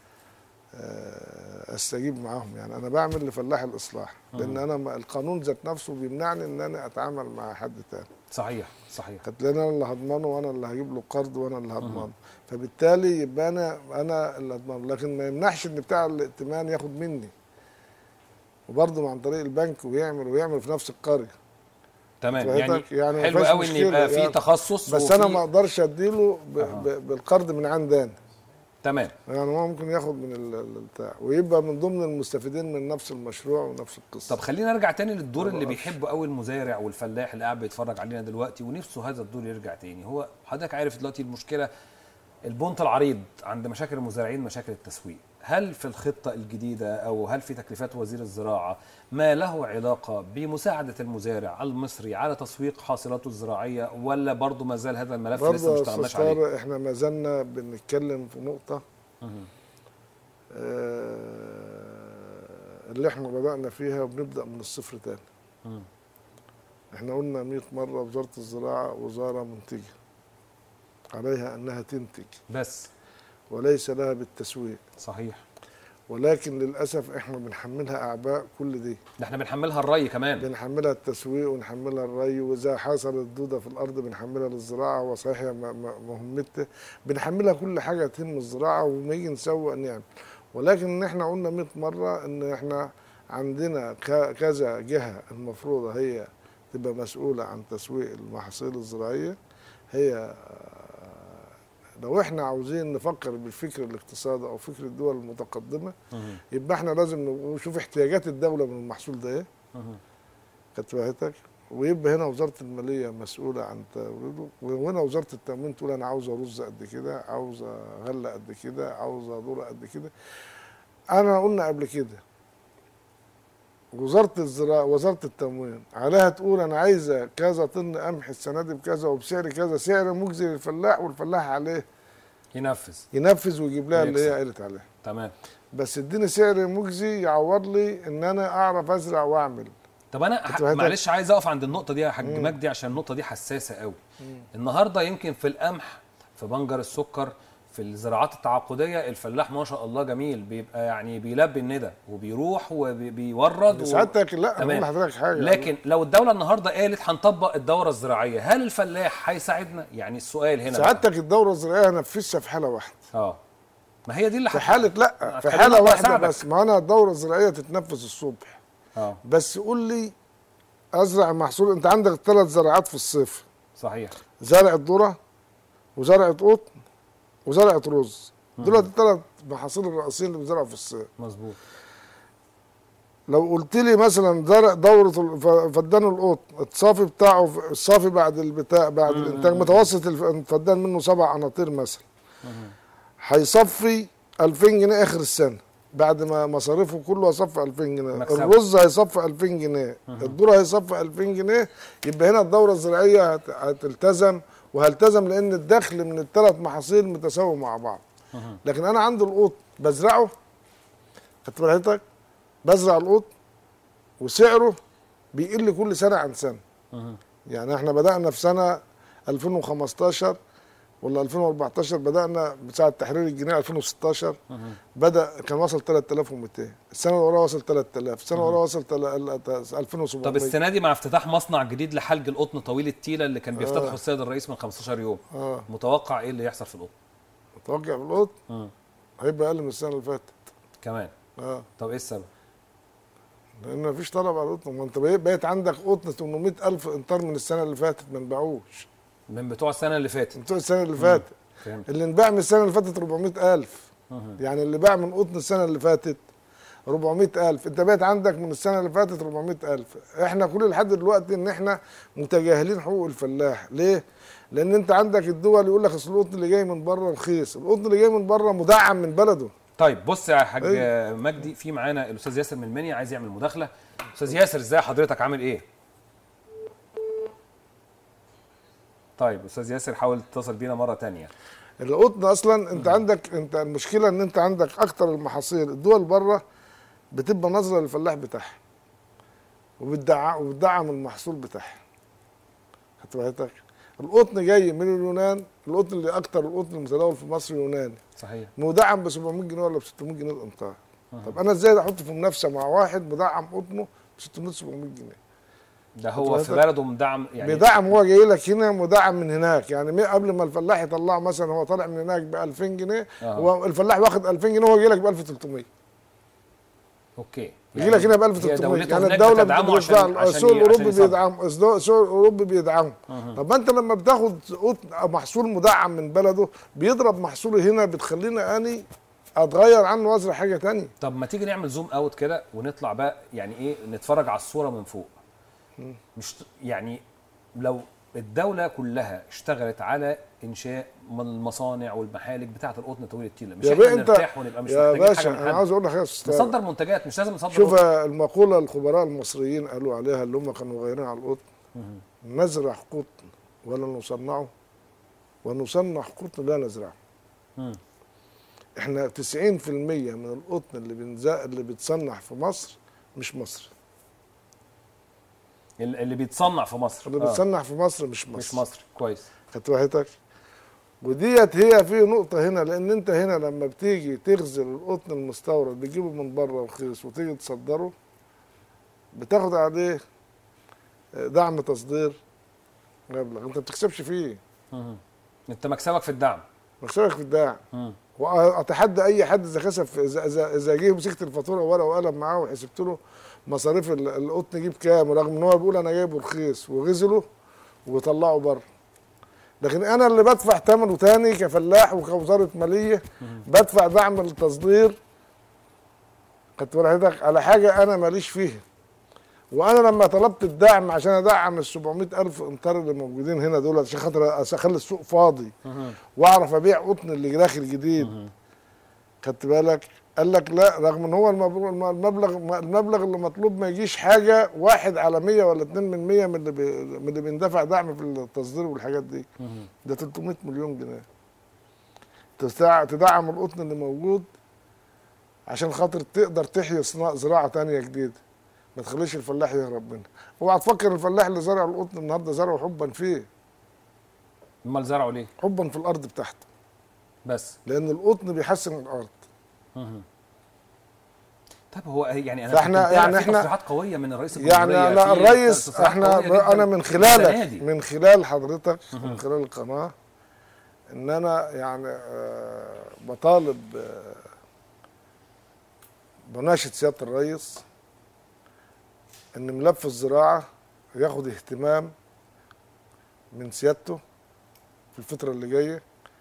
B: آه، استجيب معاهم يعني انا بعمل لفلاح الاصلاح لان انا ما- القانون ذات نفسه بيمنعني ان انا اتعامل مع حد تاني
A: صحيح صحيح
B: كانت لان انا اللي هضمنه وانا اللي هجيب له قرض وانا اللي هضمنه فبالتالي يبقى انا انا اللي هضمنه لكن ما يمنعش ان بتاع الائتمان ياخد مني وبرضه عن طريق البنك ويعمل ويعمل في نفس القريه
A: تمام
B: فهمتك؟
A: يعني,
B: يعني ما
A: حلو
B: فيهاش
A: قوي ان
B: مشكلة
A: يبقى في
B: يعني.
A: تخصص
B: بس
A: وفي-
B: انا ما اقدرش اديله ب...
A: أها.
B: ب... بالقرض من عندي
A: تمام
B: يعني هو ممكن ياخد من ال- ال- البتاع ويبقى من ضمن المستفيدين من نفس المشروع ونفس القصه
A: طب خلينا نرجع تاني للدور اللي
B: ما
A: بيحبه قوي المزارع والفلاح اللي قاعد بيتفرج علينا دلوقتي ونفسه هذا الدور يرجع تاني هو حضرتك عارف دلوقتي المشكله البونت العريض عند مشاكل المزارعين مشاكل التسويق هل في الخطة الجديدة أو هل في تكليفات وزير الزراعة ما له علاقة بمساعدة المزارع المصري على تسويق حاصلاته الزراعية ولا برضه ما زال هذا الملف لسه
B: برضه
A: ما
B: يا
A: اشتغلناش
B: استاذ
A: عليه؟
B: طارق احنا ما زلنا بنتكلم في نقطه
A: مهم.
B: آه، اللي احنا بدأنا فيها وبنبدأ من الصفر تاني
A: مم.
B: احنا قلنا 100 مرة وزارة الزراعة وزارة منتجة عليها أنها تنتج
A: بس
B: وليس لها بالتسويق
A: صحيح
B: ولكن للأسف احنا بنحملها أعباء كل دي
A: ده احنا بنحملها الري كمان
B: بنحملها التسويق ونحملها الري وإذا حصلت دودة في الأرض بنحملها للزراعة وصحيح م- م- مهمته بنحملها كل حاجة تهم الزراعة وما يجي نسوق نعمل ولكن إن احنا قلنا 100 مرة إن احنا عندنا ك- كذا جهة المفروض هي تبقى مسؤولة عن تسويق المحاصيل الزراعية هي لو احنا عاوزين نفكر بالفكر الاقتصادي او فكر الدول المتقدمه
A: مهم.
B: يبقى احنا لازم نشوف احتياجات الدوله من المحصول ده ايه
A: مهم.
B: خدت بالك ويبقى هنا وزاره الماليه مسؤوله عن توريده وهنا وزاره التموين تقول انا عاوزه رز قد كده عاوزه غله قد كده عاوزه ذره قد كده انا قلنا قبل كده وزاره الزراعه وزاره التموين عليها تقول انا عايزه كذا طن قمح السنه دي بكذا وبسعر كذا سعر مجزي للفلاح والفلاح عليه
A: ينفذ
B: ينفذ ويجيب لها اللي هي
A: ويكسب.
B: قالت عليها
A: تمام
B: بس اديني سعر مجزي يعوض لي ان انا اعرف ازرع واعمل
A: طب انا
B: كنت
A: ح-
B: بهدف-
A: معلش عايز اقف عند النقطه دي يا حاج
B: مم.
A: مجدي عشان النقطه دي حساسه قوي النهارده يمكن في القمح في بنجر السكر في الزراعات التعاقديه الفلاح ما شاء الله جميل بيبقى يعني بيلبي الندى وبيروح وبيورد و...
B: سعادتك لا انا
A: تمام.
B: بقول لحضرتك حاجه
A: لكن لو الدوله النهارده قالت هنطبق الدوره الزراعيه هل الفلاح هيساعدنا يعني السؤال هنا بقى.
B: سعادتك الدوره الزراعيه هنفذها في حاله واحده
A: اه ما هي دي اللي
B: في
A: هت-
B: حاله لا في
A: خليني
B: حاله
A: أبقى
B: واحده
A: أساعدك.
B: بس ما انا الدوره الزراعيه تتنفذ الصبح
A: اه
B: بس قول لي ازرع محصول انت عندك ثلاث زراعات في الصيف
A: صحيح
B: زرعه ذره وزرعه قطن وزرعه رز دول الثلاث محاصيل الرئيسيين اللي بيزرعوا في الصيف
A: مظبوط
B: لو قلت لي مثلا زرع دوره الف- فدان القطن الصافي بتاعه ف- الصافي بعد البتاع بعد الانتاج متوسط الف- الفدان منه سبع قناطير مثلا هيصفي 2000 جنيه اخر السنه بعد ما مصاريفه كله هيصفي 2000 جنيه
A: مكسبه.
B: الرز هيصفي 2000 جنيه الذره هيصفي 2000 جنيه يبقى هنا الدوره الزراعيه هت- هتلتزم وهلتزم لان الدخل من الثلاث محاصيل متساوي مع بعض لكن انا عندي القوط بزرعه خدت بال حضرتك بزرع القوط وسعره بيقل كل سنه عن سنه يعني احنا بدانا في سنه 2015 ولا 2014 بدانا بساعه تحرير الجنيه 2016 بدا كان وصل 3200 السنه اللي وراها وصل 3000 السنه اللي وراها وصل تل- 2700
A: طب السنه دي مع افتتاح مصنع جديد لحلج القطن طويل التيله اللي كان بيفتتحه
B: آه.
A: السيد الرئيس من 15 يوم
B: اه
A: متوقع ايه اللي يحصل في القطن
B: متوقع بالقط
A: مم.
B: هيبقى اقل من السنه اللي فاتت
A: كمان
B: اه
A: طب ايه السبب
B: لان مفيش طلب على القطن ما انت بقيت بقيت عندك قطن 800 الف انطار من السنه اللي فاتت ما انباعوش
A: من بتوع السنه اللي فاتت
B: بتوع السنه اللي فاتت
A: فهمت
B: اللي انباع من السنه اللي فاتت 400 الف يعني اللي باع من قطن السنه اللي فاتت 400 ألف أنت بقيت عندك من السنة اللي فاتت 400 ألف إحنا كل لحد دلوقتي إن إحنا متجاهلين حقوق الفلاح ليه؟ لأن أنت عندك الدول يقول لك أصل القطن اللي جاي من بره رخيص القطن اللي جاي من بره مدعم من بلده
A: طيب بص يا حاج
B: أيوة.
A: مجدي في معانا الاستاذ ياسر من المنيا عايز يعمل مداخله استاذ ياسر ازاي حضرتك عامل ايه طيب استاذ ياسر حاول تتصل بينا مره تانية
B: القطن اصلا انت عندك انت المشكله ان انت عندك اكتر المحاصيل الدول بره بتبقى نظره للفلاح بتاعها وبتدعم وبتدعم المحصول بتاعها خدت بالك القطن جاي من اليونان القطن اللي اكتر القطن المتداول في مصر يوناني
A: صحيح
B: مدعم ب 700 جنيه ولا ب 600 جنيه الامتار طب انا ازاي احط في منافسه مع واحد مدعم قطنه ب 600 700 جنيه
A: ده هو في بلده مدعم يعني
B: بيدعم هو جاي لك هنا مدعم من هناك يعني مي- قبل ما الفلاح يطلعه مثلا هو طالع من هناك ب 2000 جنيه
A: آه.
B: هو الفلاح واخد 2000 جنه وهو جاي لك ب 1300
A: اوكي
B: يجي لك هنا ب
A: هي
B: 1300
A: دولتهم
B: يعني
A: هناك
B: الدوله
A: بتدعمه
B: بتدفع
A: عشان- عشان
B: السوق
A: ي- عشان
B: الاوروبي
A: يصدر.
B: بيدعم السوق الاوروبي بيدعمه طب ما انت لما بتاخد قط- محصول مدعم من بلده بيضرب محصولي هنا بتخليني اني اتغير عنه وازرع حاجه تانية
A: طب ما تيجي نعمل زوم اوت كده ونطلع بقى يعني ايه نتفرج على الصوره من فوق مش يعني لو الدوله كلها اشتغلت على انشاء من المصانع والمحالك بتاعه القطن طويل التيله مش
B: يا
A: احنا
B: بيه انت
A: نرتاح ونبقى مش
B: يا
A: محتاجين
B: باشا
A: حاجه من
B: انا
A: حد
B: عاوز اقول لك يا استاذ
A: نصدر منتجات مش لازم نصدر
B: شوف
A: قطن.
B: المقولة الخبراء المصريين قالوا عليها اللي هم كانوا غيرين على القطن نزرع قطن ولا نصنعه ونصنع قطن لا نزرعه
A: مم.
B: احنا 90% من القطن اللي بنزا اللي بيتصنع في مصر مش مصر
A: ال- اللي بيتصنع في مصر
B: اللي
A: آه.
B: بيتصنع في مصر مش مصر
A: مش مصر كويس
B: خدت راحتك وديت هي في نقطة هنا لأن أنت هنا لما بتيجي تغزل القطن المستورد بتجيبه من بره رخيص وتيجي تصدره بتاخد عليه دعم تصدير مبلغ أنت ما بتكسبش فيه
A: مم. انت مكسبك في الدعم
B: مكسبك في الدعم
A: مم.
B: واتحدى اي حد اذا كسب في- اذا اذا اذا جه مسكت الفاتوره ورقه وقلم معاه وحسبت له مصاريف ال- القطن يجيب كام رغم ان هو بيقول انا جايبه رخيص وغزله وطلعه بره لكن انا اللي بدفع ثمنه تاني كفلاح وكوزاره ماليه بدفع دعم التصدير خدت بال حضرتك على حاجه انا ماليش فيها وانا لما طلبت الدعم عشان ادعم ال 700 الف امتار اللي موجودين هنا دول عشان خاطر اخلي السوق فاضي
A: مم.
B: واعرف ابيع قطن اللي داخل جديد خدت بالك قال لك لا رغم ان هو المبلغ المبلغ المبلغ اللي مطلوب ما يجيش حاجه واحد على 100 ولا 2 من 100 من اللي بي من اللي بيندفع دعم في التصدير والحاجات دي
A: مم.
B: ده 300 مليون جنيه تستع- تدعم القطن اللي موجود عشان خاطر تقدر تحيي صناعة زراعه تانية جديده ما تخليش الفلاح يهرب منها اوعى تفكر الفلاح اللي زرع القطن النهارده زرعه حبا فيه
A: امال زرعوا ليه
B: حبا في الارض بتاعته
A: بس
B: لان القطن بيحسن الارض
A: مهم. طب هو يعني انا
B: فإحنا-
A: كنت متابع
B: يعني
A: في
B: إحنا-
A: تصريحات قويه من الرئيس
B: يعني
A: الجمهورية
B: انا
A: في
B: الرئيس
A: تصريحات
B: احنا
A: قوية جداً
B: انا من
A: السنة
B: خلالك
A: دي.
B: من خلال حضرتك من خلال القناه ان انا يعني آه، بطالب آه، بناشد سياده الرئيس ان ملف الزراعه ياخد اهتمام من سيادته في الفتره اللي جايه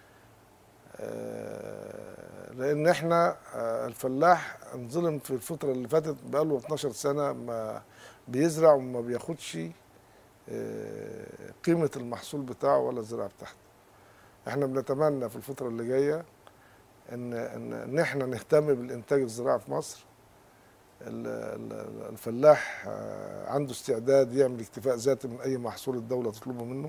B: آه، لان احنا آه، الفلاح انظلم في الفتره اللي فاتت بقاله 12 سنه ما بيزرع وما بياخدش آه، قيمه المحصول بتاعه ولا الزراعه بتاعته احنا بنتمنى في الفتره اللي جايه ان ان ان احنا نهتم بالانتاج الزراعي في مصر ال- ال- الفلاح آه، عنده استعداد يعمل اكتفاء ذاتي من اي محصول الدوله تطلبه منه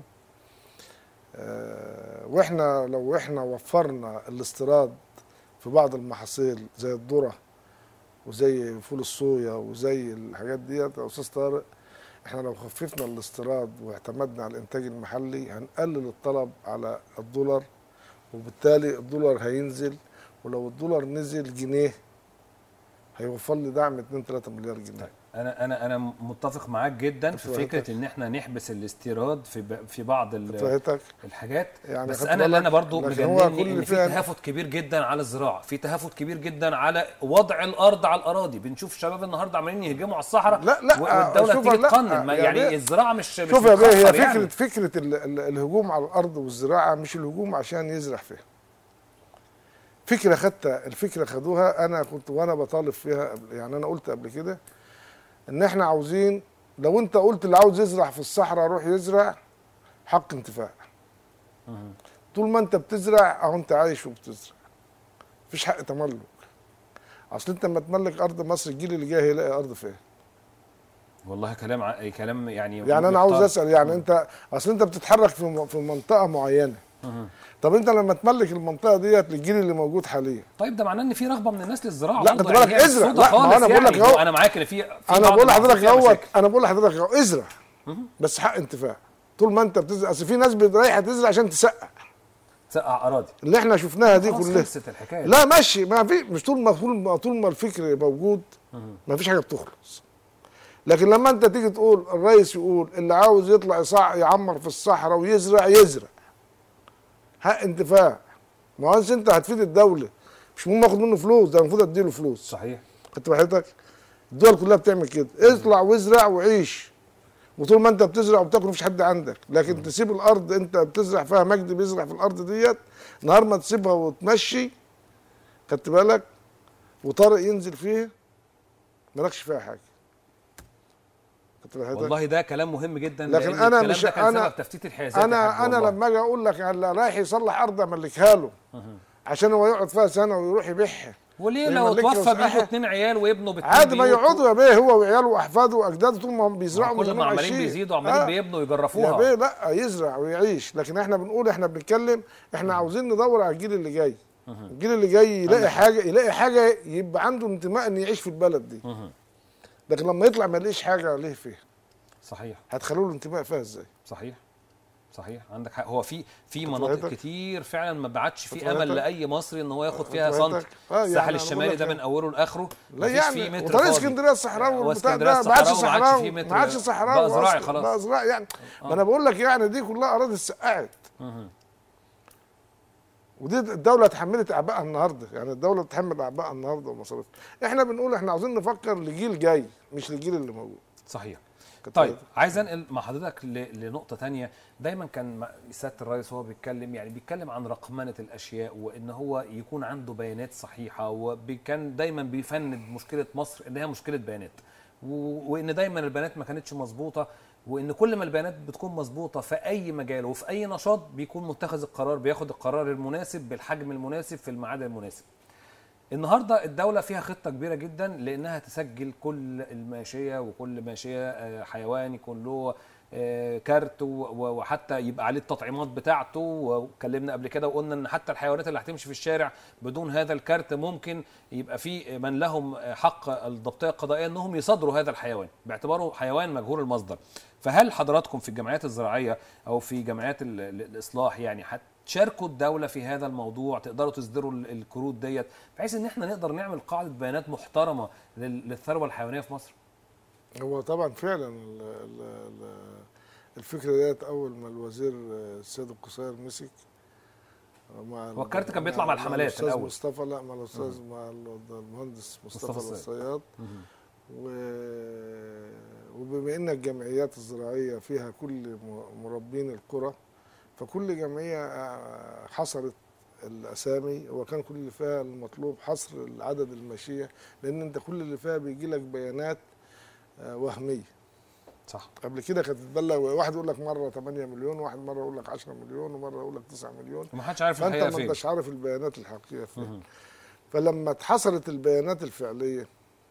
B: آه، واحنا لو احنا وفرنا الاستيراد في بعض المحاصيل زي الذره وزي فول الصويا وزي الحاجات ديت يا استاذ طارق احنا لو خففنا الاستيراد واعتمدنا على الانتاج المحلي هنقلل الطلب على الدولار وبالتالي الدولار هينزل ولو الدولار نزل جنيه هيوفر لي دعم 2 3 مليار جنيه
A: طيب انا انا انا متفق معاك جدا في
B: فهمتك.
A: فكره ان احنا نحبس الاستيراد في ب- في بعض ال-
B: فهمتك
A: الحاجات
B: يعني
A: بس
B: خدت
A: انا اللي انا
B: بالك؟
A: برضو
B: لكن هو
A: مجنني
B: كل
A: ان في
B: فعل-
A: تهافت كبير جدا على الزراعه في تهافت كبير جدا على وضع الارض على الاراضي بنشوف الشباب النهارده عمالين يهجموا على الصحراء
B: لا، لا،
A: و- والدوله
B: شوف،
A: تيجي
B: لا،
A: تقنن ما
B: يا
A: يعني
B: بيه.
A: الزراعه مش مش
B: شوف يا بيه هي
A: بتخسر
B: فكره
A: يعني.
B: فكره ال- ال- الهجوم على الارض والزراعه مش الهجوم عشان يزرع فيها فكره خدتها الفكره خدوها انا كنت وانا بطالب فيها قبل- يعني انا قلت قبل كده ان احنا عاوزين لو انت قلت اللي عاوز يزرع في الصحراء روح يزرع حق انتفاع
A: مهم.
B: طول ما انت بتزرع اهو انت عايش وبتزرع مفيش حق تملك اصل انت لما تملك ارض مصر الجيل اللي جاي هيلاقي ارض فين
A: والله كلام ع- كلام يعني
B: يعني انا عاوز
A: محترم.
B: اسال يعني انت اصل انت بتتحرك في م- في منطقه معينه
A: مهم.
B: طب انت لما تملك المنطقه ديت للجيل اللي موجود حاليا
A: طيب ده معناه ان في رغبه من الناس للزراعه
B: لا،
A: برضه
B: خد بالك
A: يعني هي مش
B: ازرع.
A: سودة
B: لا، ما
A: خالص
B: أنا بقول لك
A: يعني.
B: أهو.
A: انا معاك ان في في
B: انا
A: بعض
B: بقول
A: المحاصيل
B: لحضرتك
A: فيها
B: اهوت
A: مشاكل.
B: انا بقول لحضرتك اهو ازرع
A: مهم.
B: بس حق انتفاع طول ما انت بتزرع اصل في ناس رايحه تزرع عشان تسقع
A: تسقع اراضي
B: اللي احنا شفناها دي
A: خلاص
B: كلها
A: خلصت الحكايه
B: لا ماشي ما في مش طول ما طول ما طول ما الفكر موجود
A: مهم.
B: ما فيش حاجه بتخلص لكن لما انت تيجي تقول الرئيس يقول اللي عاوز يطلع يصع يعمر في الصحراء ويزرع يزرع حق انتفاع ما هو انت هتفيد الدوله مش مهم اخد منه فلوس ده المفروض اديله فلوس
A: صحيح
B: خدت بحياتك الدول كلها بتعمل كده اطلع وازرع وعيش وطول ما انت بتزرع وبتاكل مفيش حد عندك لكن تسيب الارض انت بتزرع فيها مجدي بيزرع في الارض ديت نهار ما تسيبها وتمشي خدت بالك وطارق ينزل فيها مالكش فيها حاجه خدت بحياتك
A: والله ده كلام مهم جدا
B: لكن
A: لأن
B: أنا
A: الكلام
B: مش-
A: ده كان
B: أنا-
A: سبب تفتيت الحيازات يا
B: انا
A: حاج
B: انا
A: والله.
B: لما اجي اقول لك اللي رايح يصلح ارض املكها له
A: مهم.
B: عشان هو يقعد فيها سنه ويروح يبيعها
A: وليه
B: هي
A: لو
B: ملكة
A: توفى
B: وسلاحها.
A: بيجوا اتنين عيال ويبنوا باتنين
B: عادي ما
A: بيوت
B: يقعدوا يا بيه هو وعياله واحفاده واجداده طول ما هم بيزرعوا
A: كل ما
B: زمان
A: عمالين
B: عايشين.
A: بيزيدوا عمالين
B: آه.
A: بيبنوا
B: يا
A: يجرفوها
B: بيه لا يزرع ويعيش لكن احنا بنقول احنا بنتكلم احنا عاوزين ندور على الجيل اللي جاي الجيل اللي جاي يلاقي حاجه يلاقي حاجه يبقى عنده انتماء ان يعيش في البلد دي
A: مهم.
B: لكن لما يطلع ما يلاقيش حاجه ليه فيها
A: صحيح
B: هتخلوا له انتماء فيها ازاي
A: صحيح صحيح عندك حق هو في في
B: كنت
A: مناطق
B: وعدتك.
A: كتير فعلا ما بعتش
B: كنت
A: في امل
B: وعدتك.
A: لاي مصري ان هو ياخد
B: كنت
A: فيها
B: وعدتك.
A: سنتي
B: آه، يعني
A: الساحل
B: أنا
A: الشمالي
B: بقول
A: ده
B: لك
A: من اوله لاخره
B: لا
A: مفيش فيه
B: يعني
A: متر
B: وطريق
A: فاضي.
B: اسكندريه الصحراوي والبتاع
A: واسكندرية
B: ده ما عادش
A: الصحراوي ما عادش فيه
B: صحراوي
A: متر
B: ما عادش صحراوي
A: بقى زراعي
B: أصلاً.
A: خلاص.
B: بقى زراعي يعني
A: آه.
B: ما انا بقول لك يعني دي كلها اراضي اتسقعت
A: مهم.
B: ودي الدولة اتحملت أعبائها النهاردة يعني الدولة بتحمل أعبائها النهاردة ومصاريفها احنا بنقول احنا عاوزين نفكر لجيل جاي مش للجيل اللي موجود
A: صحيح
B: كنت
A: طيب
B: عايز-
A: عايز انقل مع حضرتك ل- لنقطه تانية دايما كان مع- سياده الرئيس وهو بيتكلم يعني بيتكلم عن رقمنه الاشياء وان هو يكون عنده بيانات صحيحه وكان دايما بيفند مشكله مصر ان هي مشكله بيانات و- وان دايما البيانات ما كانتش مظبوطه وان كل ما البيانات بتكون مظبوطه في اي مجال وفي اي نشاط بيكون متخذ القرار بياخد القرار المناسب بالحجم المناسب في الميعاد المناسب النهارده الدوله فيها خطه كبيره جدا لانها تسجل كل الماشيه وكل ماشيه آه، حيوان يكون له آه، كارت و- و- وحتى يبقى عليه التطعيمات بتاعته واتكلمنا قبل كده وقلنا ان حتى الحيوانات اللي هتمشي في الشارع بدون هذا الكارت ممكن يبقى في من لهم حق الضبطيه القضائيه انهم يصادروا هذا الحيوان باعتباره حيوان مجهول المصدر فهل حضراتكم في الجمعيات الزراعيه او في جمعيات ال- ال- الاصلاح يعني هتشاركوا الدوله في هذا الموضوع تقدروا تصدروا ال- الكروت ديت بحيث ان احنا نقدر نعمل قاعده بيانات محترمه لل- للثروه الحيوانيه في مصر
B: هو طبعا فعلا ال- ال- ال- الفكرة ديت أول ما الوزير السيد القصير مسك مع
A: هو الكارت كان بيطلع مع الحملات
B: الأستاذ
A: الأول.
B: مصطفى لا مع الأستاذ مع ال- المهندس مصطفى
A: مصطفى الصياد.
B: الصياد و... وبما ان الجمعيات الزراعيه فيها كل م- مربين القرى فكل جمعيه آه، حصرت الاسامي وكان كل اللي فيها المطلوب حصر العدد الماشيه لان انت كل اللي فيها بيجي لك بيانات آه، وهميه
A: صح
B: قبل كده كانت تتبلغ واحد يقول لك مره 8 مليون واحد مره يقول لك 10 مليون ومره يقول لك 9 مليون
A: وما حدش عارف
B: فانت
A: الحقيقه
B: ما
A: فين
B: انتش عارف البيانات الحقيقيه فين
A: مهم.
B: فلما اتحصلت البيانات الفعليه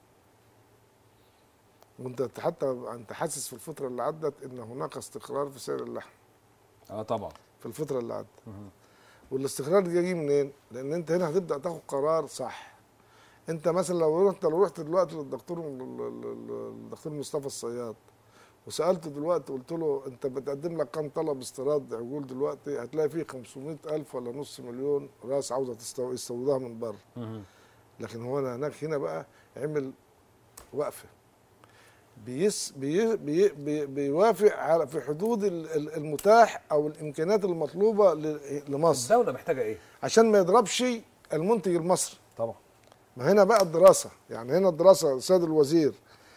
B: وانت حتى انت حاسس في الفتره اللي عدت ان هناك استقرار في سعر اللحم
A: اه طبعا
B: في الفتره اللي عدت
A: مهم.
B: والاستقرار ده جاي منين؟ لان انت هنا هتبدا تاخد قرار صح انت مثلا لو رحت لو رحت دلوقتي للدكتور الدكتور مصطفى الصياد وسالته دلوقتي قلت له انت بتقدم لك كام طلب استيراد عجول دلوقتي هتلاقي فيه 500 الف ولا نص مليون راس عاوزه تستو- يستوردها من بره
A: مهم.
B: لكن هو أنا هناك هنا بقى عمل وقفه بيس بي بي بي بيوافق على في حدود ال- ال- المتاح او الامكانيات المطلوبه ل- لمصر
A: الدوله محتاجه ايه
B: عشان ما يضربش المنتج المصري
A: طبعا
B: ما هنا بقى الدراسه يعني هنا الدراسه السيد الوزير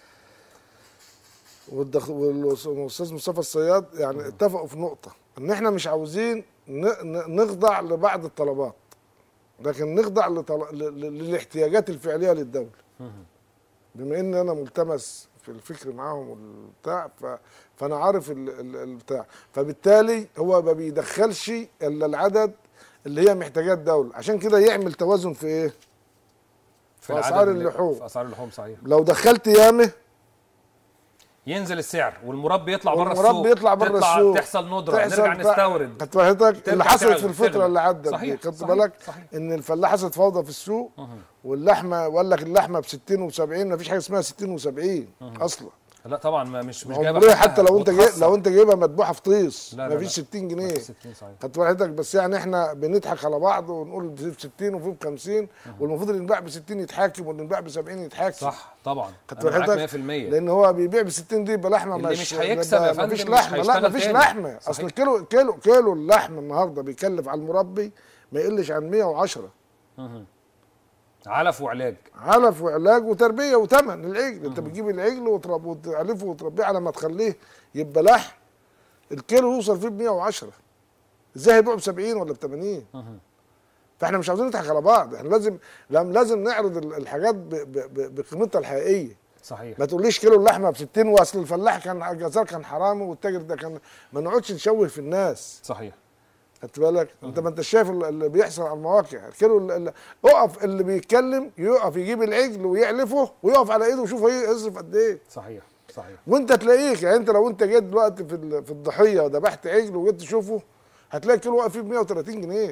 B: والدخ- والاستاذ مصطفى الصياد يعني اتفقوا في نقطه ان احنا مش عاوزين ن- ن- نخضع لبعض الطلبات لكن نخضع لطل... ل- ل- للاحتياجات الفعليه للدوله
A: مهم.
B: بما ان انا ملتمس في الفكر معاهم والبتاع ف... فانا عارف ال... ال... البتاع فبالتالي هو ما بيدخلش الا العدد اللي هي محتاجات الدوله عشان كده يعمل توازن في ايه في
A: العدد
B: أسعار
A: اللي-
B: اللحوم.
A: في اسعار اللحوم صحيح
B: لو دخلت يامه
A: ينزل السعر والمربي يطلع بره السوق
B: والمربي يطلع بره
A: تطلع-
B: السوق
A: تحصل ندره
B: تحصل
A: نرجع
B: بتاع-
A: نستورد
B: كانت حضرتك
A: ترجع
B: اللي حصلت
A: تعلى-
B: في الفتره
A: تغلى.
B: اللي عدت دي
A: صحيح،
B: خدت
A: صحيح،
B: بالك
A: صحيح.
B: ان الفلاح حصلت فوضى في السوق
A: مهم.
B: واللحمه وقال لك اللحمه ب 60 و70 ما فيش حاجه اسمها 60 و70 اصلا
A: لا طبعا ما مش مش جايبه
B: عمرها
A: حقها
B: حتى لو انت جاي
A: وتخسر.
B: لو انت جايبها مدبوحه في طيس
A: لا، لا،
B: ما فيش
A: لا.
B: 60
A: ما
B: جنيه
A: فيش 60 صحيح
B: خدت بالك بس يعني احنا بنضحك على بعض ونقول في 60 وفي ب 50 والمفروض اللي ينباع ب 60 يتحاكم واللي ينباع ب 70 يتحاكم
A: صح طبعا
B: خدت
A: انا معاك
B: بالك
A: 100%
B: لان هو بيبيع ب 60 دي يبقى لحمه
A: اللي مش
B: ده-
A: هيكسب يا
B: ده
A: فندم
B: مفيش
A: مش
B: لحمه لا
A: هيشتغل
B: مفيش
A: تاني.
B: لحمه
A: صحيح.
B: اصل كيلو كيلو كيلو اللحم النهارده بيكلف على المربي ما يقلش عن 110
A: مهم. علف وعلاج
B: علف وعلاج وتربيه وثمن العجل انت بتجيب العجل وترب وتعلفه وتربيه على ما تخليه يبقى لحم الكيلو يوصل فيه ب 110 ازاي هيبيعوا ب 70 ولا ب 80
A: مهم.
B: فاحنا مش عاوزين نضحك على بعض احنا لازم لازم لازم نعرض ال- الحاجات ب- ب- ب- بقيمتها الحقيقيه
A: صحيح
B: ما تقوليش كيلو اللحمه ب 60 واصل الفلاح كان الجزار كان حرامي والتاجر ده كان ما نقعدش نشوه في الناس
A: صحيح
B: خدت بالك انت ما انت شايف ال- اللي بيحصل على المواقع الكيلو ال- ال- اقف اللي بيتكلم يقف يجيب العجل ويعلفه ويقف على ايده ويشوف هي- يصرف قد ايه
A: صحيح صحيح
B: وانت تلاقيك يعني انت لو انت جيت دلوقتي في ال- في الضحيه وذبحت عجل وجيت تشوفه هتلاقي الكيلو واقف فيه ب 130 جنيه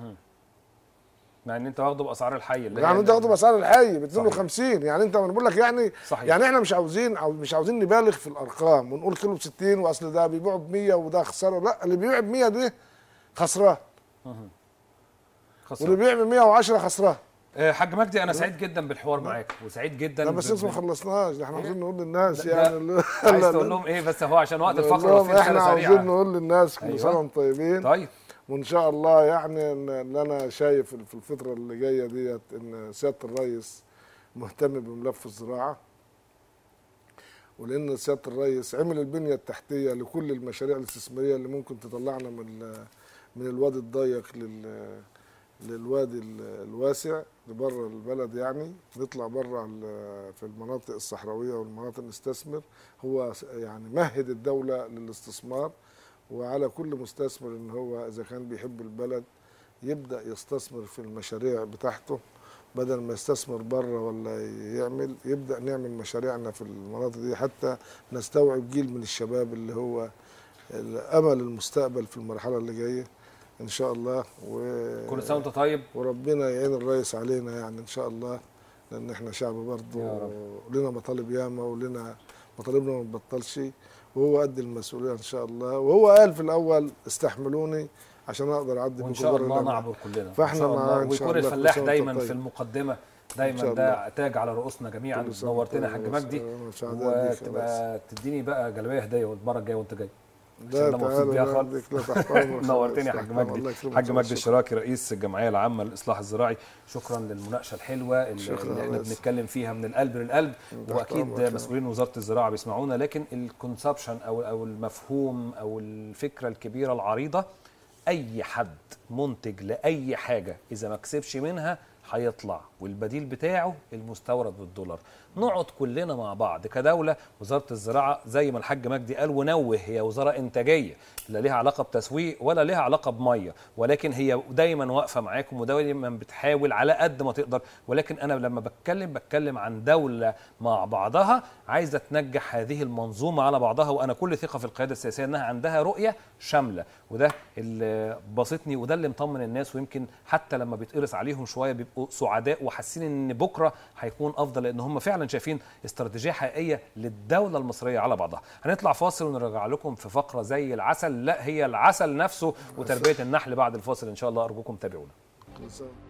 A: مع ان انت واخده باسعار الحي اللي هي
B: يعني انت
A: ال-
B: واخده باسعار الحي ب 52 يعني انت انا بقول لك يعني
A: صحيح.
B: يعني احنا مش عاوزين عاوز مش عاوزين نبالغ في الارقام ونقول كيلو ب 60 واصل ده بيبيعه ب 100 وده خساره لا اللي بيبيع ب 100 ده خسران
A: خسارة.
B: واللي بيبيع ب 110 خسران
A: آه، حاج مجدي انا سعيد جدا بالحوار معاك وسعيد جدا
B: لا بس
A: ب-
B: لسه ما خلصناش ده احنا عاوزين نقول للناس
A: لا،
B: يعني ال-
A: عايز
B: لا،
A: تقول
B: لا.
A: لهم ايه بس هو عشان وقت
B: نقول
A: الفقره
B: لهم
A: وفي رساله
B: احنا عاوزين
A: سريعه
B: نقول للناس كل
A: أيوة.
B: سنه وانتم طيبين
A: طيب
B: وان شاء الله يعني ان إن انا شايف في الفتره اللي جايه ديت ان سياده الرئيس مهتم بملف الزراعه ولان سياده الرئيس عمل البنيه التحتيه لكل المشاريع الاستثماريه اللي ممكن تطلعنا من ال- من الوادي الضيق لل للوادي ال- الواسع لبره البلد يعني نطلع بره ال- في المناطق الصحراويه والمناطق نستثمر هو س- يعني مهد الدوله للاستثمار وعلى كل مستثمر ان هو اذا كان بيحب البلد يبدا يستثمر في المشاريع بتاعته بدل ما يستثمر بره ولا يعمل يبدا نعمل مشاريعنا في المناطق دي حتى نستوعب جيل من الشباب اللي هو امل المستقبل في المرحله اللي جايه ان شاء الله و...
A: كل سنه وانت طيب
B: وربنا يعين الرئيس علينا يعني ان شاء الله لان احنا شعب برضه
A: يا رب.
B: ولنا مطالب ياما ولنا مطالبنا ما تبطلش وهو قد المسؤوليه ان شاء الله وهو قال في الاول استحملوني عشان اقدر اعدي
A: وان
B: بكم
A: شاء
B: بر
A: الله
B: الأمان.
A: نعبر كلنا
B: فإحنا
A: إن شاء
B: معاه
A: الله
B: إن شاء
A: ويكون
B: الله. كل
A: الفلاح
B: سنة وأنت
A: دايما
B: طيب.
A: في المقدمه
B: إن
A: دايما
B: شاء
A: ده تاج على رؤوسنا جميعا
B: كل سنة
A: نورتنا يا
B: وأنت
A: حاج
B: طيب.
A: مجدي
B: أنا سعداء بيك يا ريس.
A: وتبقى تديني بقى جلابيه هديه المره الجايه وانت جاي عشان
B: لا
A: أنا مبسوط
B: تعالى
A: بيها
B: لا
A: خالص.
B: يديك لا تحت أمرك.
A: نورتني يا حاج
B: تحت أمرك.
A: مجدي
B: الله يكرمك.
A: حاج مجدي
B: شكراً.
A: الشراكي رئيس الجمعيه العامه للاصلاح الزراعي شكرا للمناقشه الحلوه اللي,
B: شكراً
A: اللي
B: يا
A: احنا
B: ريس.
A: بنتكلم فيها من القلب للقلب
B: تحت
A: واكيد
B: أمرك.
A: مسؤولين وزاره الزراعه بيسمعونا لكن الكونسبشن او او المفهوم او الفكره الكبيره العريضه اي حد منتج لاي حاجه اذا ما كسبش منها هيطلع والبديل بتاعه المستورد بالدولار نقعد كلنا مع بعض كدوله وزاره الزراعه زي ما الحاج مجدي قال ونوه هي وزاره انتاجيه لا ليها علاقه بتسويق ولا ليها علاقه بميه ولكن هي دايما واقفه معاكم ودايما بتحاول على قد ما تقدر ولكن انا لما بتكلم بتكلم عن دوله مع بعضها عايزه تنجح هذه المنظومه على بعضها وانا كل ثقه في القياده السياسيه انها عندها رؤيه شامله وده اللي بسطني وده اللي مطمن الناس ويمكن حتى لما بيتقرص عليهم شويه بيبقوا سعداء وحاسين ان بكره هيكون افضل لان هم فعلا شايفين استراتيجيه حقيقيه للدوله المصرية على بعضها هنطلع فاصل ونرجع لكم في فقرة زي العسل لا هي العسل نفسه وتربية النحل بعد الفاصل إن شاء الله أرجوكم تابعونا